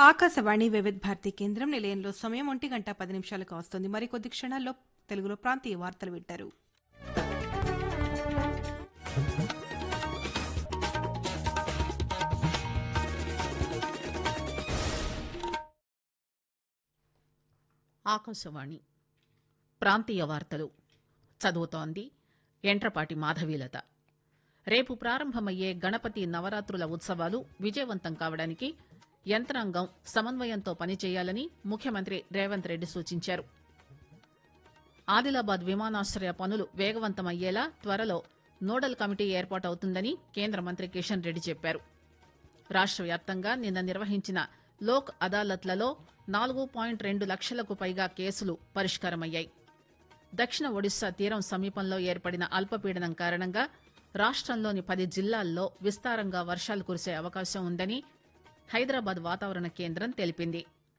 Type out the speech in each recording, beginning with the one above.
ఆకాశవాణి వివిధ భారతి కేంద్రం నిలయంలో సమయం ఒంటి గంట పది నిమిషాలకు వస్తుంది మరికొద్ది క్షణాల్లో తెలుగులో ప్రాంతీయ వార్తలు వింటారు ఆకాశవాణి ప్రాంతీయ వార్తలు చదువుతోంది ఎంట్రపాటి మాధవీలత రేపు ప్రారంభమయ్యే గణపతి నవరాత్రుల ఉత్సవాలు విజయవంతం కావడానికి యంత్రాంగం సమన్వయంతో పనిచేయాలని ముఖ్యమంత్రి రేవంత్ రెడ్డి సూచించారు ఆదిలాబాద్ విమానాశ్రయ పనులు వేగవంతమయ్యేలా త్వరలో నోడల్ కమిటీ ఏర్పాటవుతుందని కేంద్ర మంత్రి కిషన్ రెడ్డి చెప్పారు రాష్ట్ర వ్యాప్తంగా నిన్న నిర్వహించిన లోక్ అదాలత్లలో నాలుగు పాయింట్ రెండు లక్షలకు పైగా కేసులు పరిష్కారమయ్యాయి దక్షిణ ఒడిశా తీరం సమీపంలో ఏర్పడిన అల్పపీడనం కారణంగా రాష్ట్రంలోని పది జిల్లాల్లో విస్తారంగా వర్షాలు కురిసే అవకాశం ఉందని హైదరాబాద్ వాతావరణ కేంద్రం తెలిపింది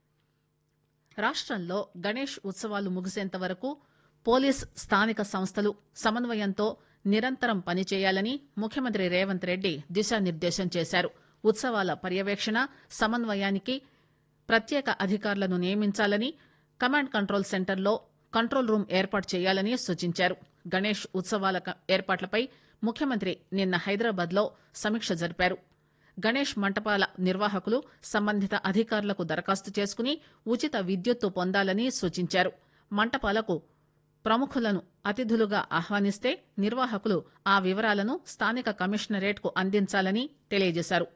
రాష్ట్రంలో గణేష్ ఉత్సవాలు ముగిసేంత వరకు పోలీస్ స్థానిక సంస్థలు సమన్వయంతో నిరంతరం పనిచేయాలని ముఖ్యమంత్రి రేవంత్ రెడ్డి దిశానిర్దేశం చేశారు ఉత్సవాల పర్యవేక్షణ సమన్వయానికి ప్రత్యేక అధికారులను నియమించాలని కమాండ్ కంట్రోల్ సెంటర్లో కంట్రోల్ రూమ్ ఏర్పాటు చేయాలని సూచించారు గణేష్ ఉత్సవాల క- ఏర్పాట్లపై ముఖ్యమంత్రి నిన్న హైదరాబాద్లో సమీక్ష జరిపారు గణేష్ మంటపాల నిర్వాహకులు సంబంధిత అధికారులకు దరఖాస్తు చేసుకుని ఉచిత విద్యుత్తు పొందాలని సూచించారు మంటపాలకు ప్రముఖులను అతిథులుగా ఆహ్వానిస్తే నిర్వాహకులు ఆ వివరాలను స్థానిక కమిషనరేట్కు అందించాలని తెలియజేశారు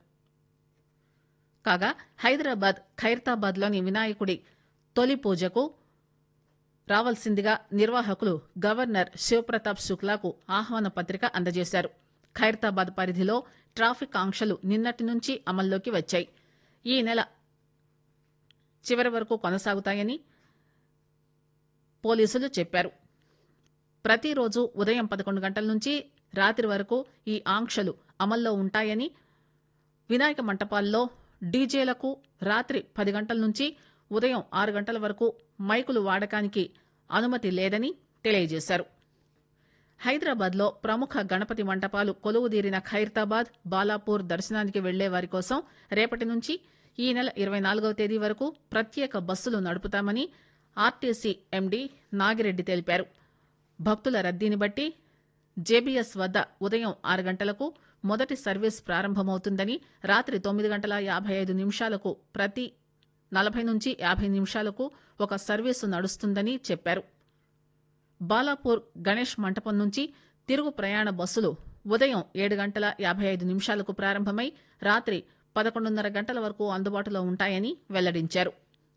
కాగా హైదరాబాద్ ఖైరతాబాద్లోని వినాయకుడి తొలి పూజకు రావాల్సిందిగా నిర్వాహకులు గవర్నర్ శివప్రతాప్ శుక్లాకు ఆహ్వాన పత్రిక అందజేశారు ఖైరతాబాద్ పరిధిలో ట్రాఫిక్ ఆంక్షలు నిన్నటి నుంచి అమల్లోకి వచ్చాయి ఈ నెల చివరి వరకు కొనసాగుతాయని పోలీసులు చెప్పారు ప్రతిరోజు ఉదయం పదకొండు గంటల నుంచి రాత్రి వరకు ఈ ఆంక్షలు అమల్లో ఉంటాయని వినాయక మంటపాల్లో డీజేలకు రాత్రి పది గంటల నుంచి ఉదయం ఆరు గంటల వరకు మైకులు వాడకానికి అనుమతి లేదని తెలియజేశారు హైదరాబాద్లో ప్రముఖ గణపతి మంటపాలు కొలువుదీరిన ఖైరతాబాద్ బాలాపూర్ దర్శనానికి వెళ్లే వారి కోసం రేపటి నుంచి ఈ నెల ఇరవై నాలుగవ తేదీ వరకు ప్రత్యేక బస్సులు నడుపుతామని ఆర్టీసీ ఎండీ నాగిరెడ్డి తెలిపారు భక్తుల రద్దీని బట్టి జేబీఎస్ వద్ద ఉదయం ఆరు గంటలకు మొదటి సర్వీస్ ప్రారంభమవుతుందని రాత్రి తొమ్మిది గంటల యాభై ఐదు నిమిషాలకు ప్రతి నలభై నుంచి యాభై నిమిషాలకు ఒక సర్వీసు నడుస్తుందని చెప్పారు బాలాపూర్ గణేష్ మంటపం నుంచి తిరుగు ప్రయాణ బస్సులు ఉదయం ఏడు గంటల యాభై ఐదు నిమిషాలకు ప్రారంభమై రాత్రి పదకొండున్నర గంటల వరకు అందుబాటులో ఉంటాయని వెల్లడించారు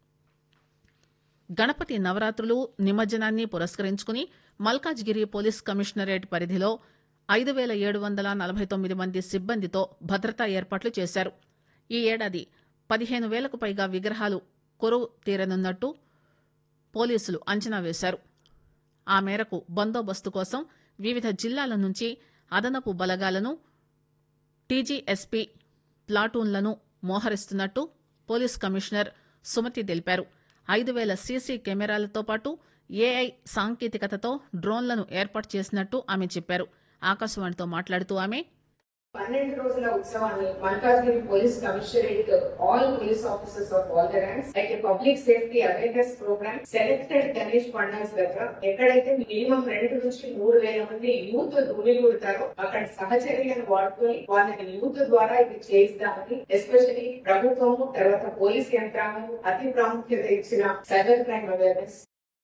గణపతి నవరాత్రులు నిమజ్జనాన్ని పురస్కరించుకుని మల్కాజ్గిరి పోలీస్ కమిషనరేట్ పరిధిలో ఐదు వేల ఏడు వందల నలభై తొమ్మిది మంది సిబ్బందితో భద్రతా ఏర్పాట్లు చేశారు ఈ ఏడాది పదిహేను వేలకు పైగా విగ్రహాలు కొరువు తీరనున్నట్టు పోలీసులు అంచనా వేశారు ఆ మేరకు బందోబస్తు కోసం వివిధ జిల్లాల నుంచి అదనపు బలగాలను టీజీఎస్పీ ప్లాటూన్లను మోహరిస్తున్నట్టు పోలీస్ కమిషనర్ సుమతి తెలిపారు ఐదు వేల సీసీ కెమెరాలతో పాటు ఏఐ సాంకేతికతతో డ్రోన్లను ఏర్పాటు చేసినట్టు ఆమె చెప్పారు ఆకాశవాణితో మాట్లాడుతూ ఆమె పన్నెండు రోజుల ఉత్సవాన్ని Malkajgiri police commissionerate all police officers of all the ranks like public safety awareness programme selected Ganesh pandals దగ్గర ఎక్కడైతే మినిమం రెండు నుంచి మూడు వేల మంది యూత్ ఉనిగూడతారో అక్కడ సహచర్యను వాడుకొని వాళ్ళని యూత్ ద్వారా ఇది చేయిస్తామని ఎస్పెషలీ ప్రభుత్వము తర్వాత పోలీస్ యంత్రాంగం అతి ప్రాముఖ్యత ఇచ్చిన సైబర్ క్రైమ్ అవేర్నెస్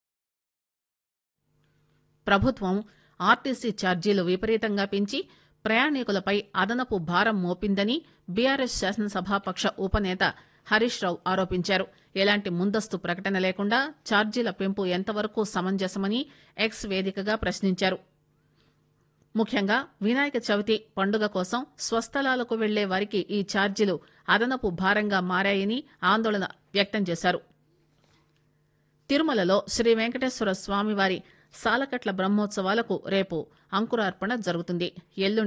ప్రభుత్వం ఆర్టీసీ ఛార్జీలు విపరీతంగా పెంచి ప్రయాణికులపై అదనపు భారం మోపిందని బీఆర్ఎస్ శాసనసభాపక్ష ఉపనేత హరీష్ రావు ఆరోపించారు ఎలాంటి ముందస్తు ప్రకటన లేకుండా ఛార్జీల పెంపు ఎంతవరకు సమంజసమని ఎక్స్ వేదికగా ప్రశ్నించారు ముఖ్యంగా వినాయక చవితి పండుగ కోసం స్వస్థలాలకు వెళ్లే వారికి ఈ ఛార్జీలు అదనపు భారంగా మారాయని ఆందోళన వ్యక్తం చేశారు తిరుమలలో శ్రీ వెంకటేశ్వర స్వామివారి సాలకట్ల బ్రహ్మోత్సవాలకు రేపు అంకురార్పణ జరుగుతుంది ఎల్లుండి